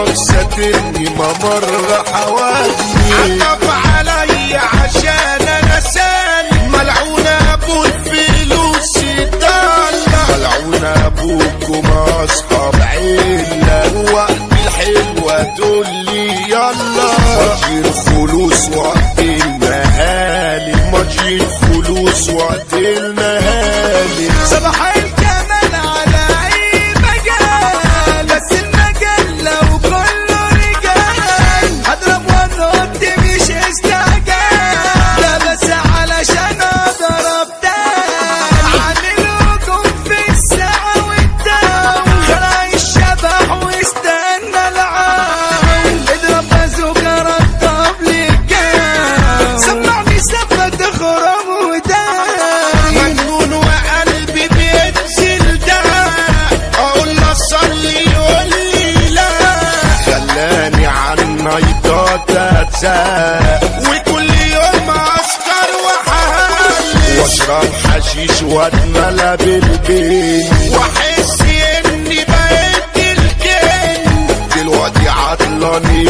ربك ساترني ممر حوادني عطف علي عشان انا سالي ملعون ابو الفلوس الضالة ملعون ابوكم اصحاب عيلة وقت الحلوة تقول لي يلا مجي الفلوس وقت المهالي مجي الفلوس وقت المهالي صباح الجمال على اي مجال بس المجال لو كله رجال هضرب وانط مش استعجال لا بس علشان اضرب تاني عامل هجوم في الساعة والداو خلع الشبح واستنى العاو اضرب بازوكا رطب للجو سمعني سبة تخرب وداي مجنون وقلبي بينزل ده اقول له صلي يقول لي لا خلاني عن نيضات اتزاق وكل يوم اسكر وحهل واشرب حشيش واتملى بالبين واحس اني بقيت الجن دلوقتي عطلان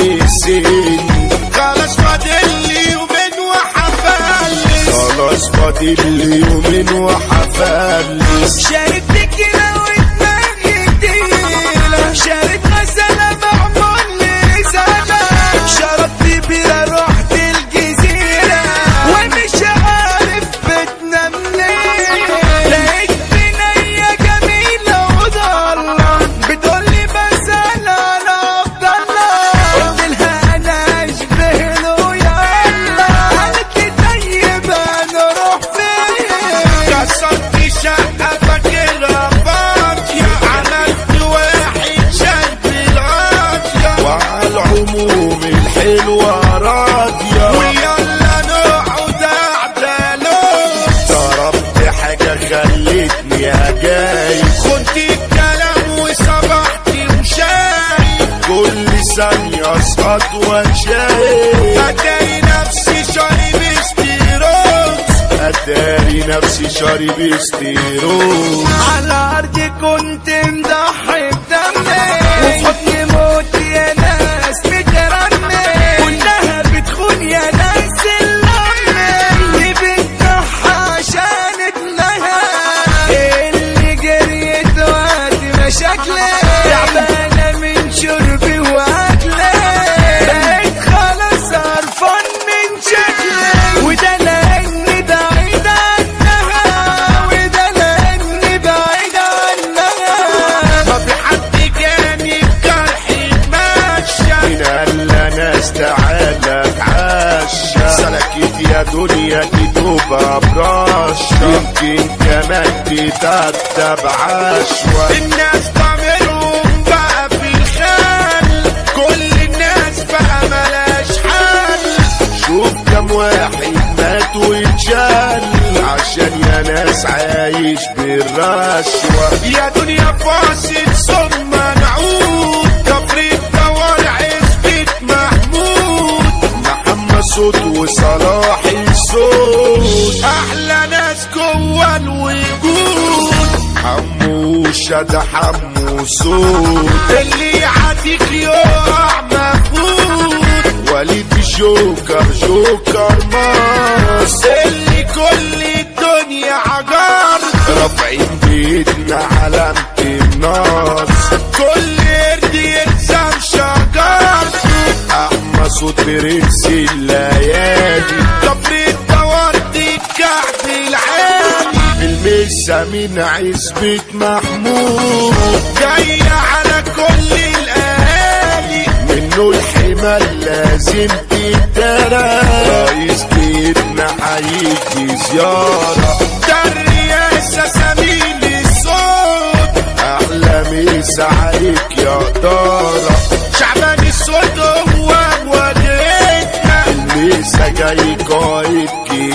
يفرسين خلاص فاضل لي يومين وحفلس خلاص فاضل لي يومين وحفلس شارب تكيلة ودماغي تقيلة شارب غزالة معمول لرسالة شربت بيرة رحت الجزيرة ومش عارف بتنام ليه لقيت بنية جميلة وضالة بتقولي بسأل على عبد الله قلت لها أنا أشبه له يلا قالت لي طيب هنروح فين كسرت شقة فاكرها فاضية عملت واحد شاب القاضية وعلى العموم الحلوة راضية ويلا نقعد اعدالوس ضربت حاجة خلتني اجاي خدت الكلام وصبحت وشايف كل ثانية اسقط واشايف اتاري نفسي شارب استيروز اتاري نفسي شارب استيروز على ارضي كنت مضحي بدمي وفي حضني موت يا ناس بترمي كلها بتخون يا ناس الامي دي بتضحى عشان ابنها اللي جريت وقت مشاكلي تعبانه من شربي واكلي بقيت خلاص قرفان من شكلي وده لاني بعيد عنها وده لاني بعيد عنها ما في حد جاني بجرحي اتمشى مين قال ناس تعالى اتعشى سلكت يا دنيا تدوب براشة يمكن كمان تتأدب عشوة الناس ضميرهم بقى في الخال كل الناس بقى ملاش حل شوف كم واحد مات واتشال عشان يا ناس عايش بالرشوة يا دنيا فاصل ثم نعود كفر الدوار عزبة محمود محمد صوت وصلاح الصوت احلى ناس جوا الوجود حمو شد حمو صوت اللي يعديك يقع مفقود وليد جوكر جوكر ماس اللي كل الدنيا عجار رافعين بيدنا علامة الناس كل قرد يلزم شجر احمى صوت برنس الليالي كفر الدوار دي الكعب العالي المسا من عزبة محمود جاية على كل الاهالي منه الحمل لازم تتدرى رئيس بيتنا هيجي زيارة ده الرئاسة سميل الصوت احلى مسا عليك يا دارة شعبان الصوت هو وجهتنا المسا جاي قايد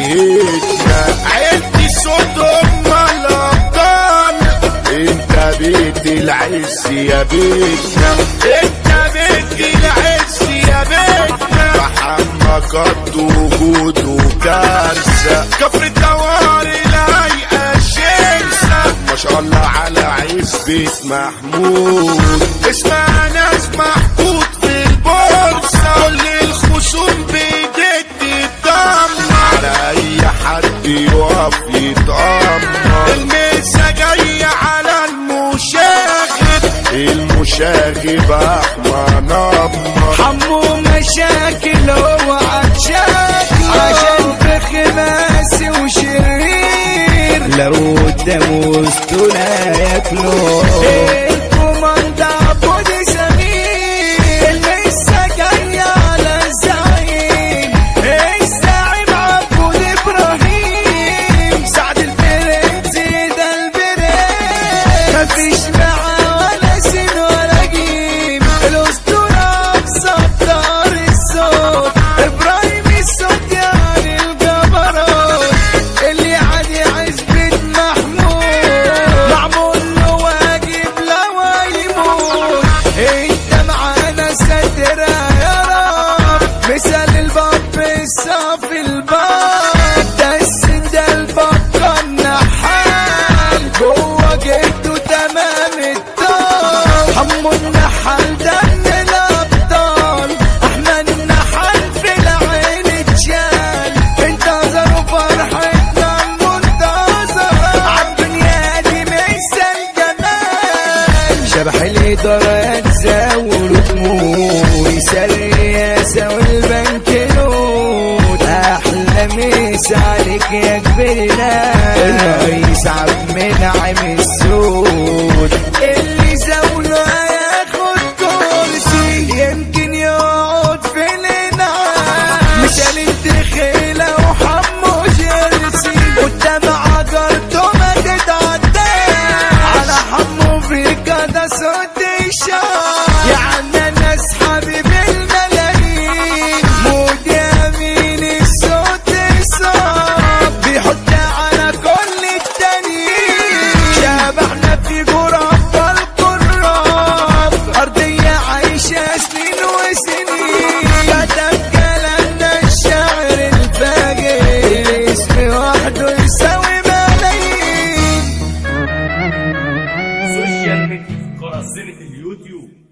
جهتنا عيلتي الصوت هم الابطال انت بيت العز يا بيتنا انت بيت العز يا بيتنا محمد قد وجوده كارثة كفر الدوار الهيئة شمسة ما شاء الله على عز عزبة محمود اسمع ناس محطوط في البورصة كل الخصوم بيدك تتدمر على اي حد يقف يتأمر الميزة جاية على المشاغب المشاغب احمى نمر حمو مشاكل هو عشاكل عشان في خماسي وشرير لو قدامه وسطه لا ياكله الكوماندا عبود سمير لسه جاي على الزعيم الزعيم عبود ابراهيم سعد البرنس ده البرنس مفيش معاه ولا سين ولا جيم الاسطوره بسطار الصوت ابراهيم الصوت يعني الجبروت اللي عادي عزبة محمود معمول له واجب لو يموت انت معانا سترة يا رب مثال الباب الصف الباب ده السن ده البقى النحال جوه جده تمام الطال حمو النحال ده من الابطال احمد النحال في العين اتشال انتظروا فرحتنا المنتظرة عالدنيا دي ميسى الجمال شبح الإدارة يتزاول دموع يسري الرئاسة والبنك نود أحلى مسا عليك يا كبرنا الرئيس عبد المنعم السود اللي زاوله هياخد كرسي يمكن يقعد في الانعام مثال الدخيلة وحمو جرسي قدام عجرته ما تتعدى على حمو في كده صوت الشعب يعني الناس حبيب الملايين مود يمين الصوت الصعب بيحط على كل التانيين شبحنا في غراب القراب أرضية عايشة سنين وسنين كتب كلامنا الشعر الفاجر الاسم وحده يساوي ملايين سوشيال ميديا قراصنة اليوتيوب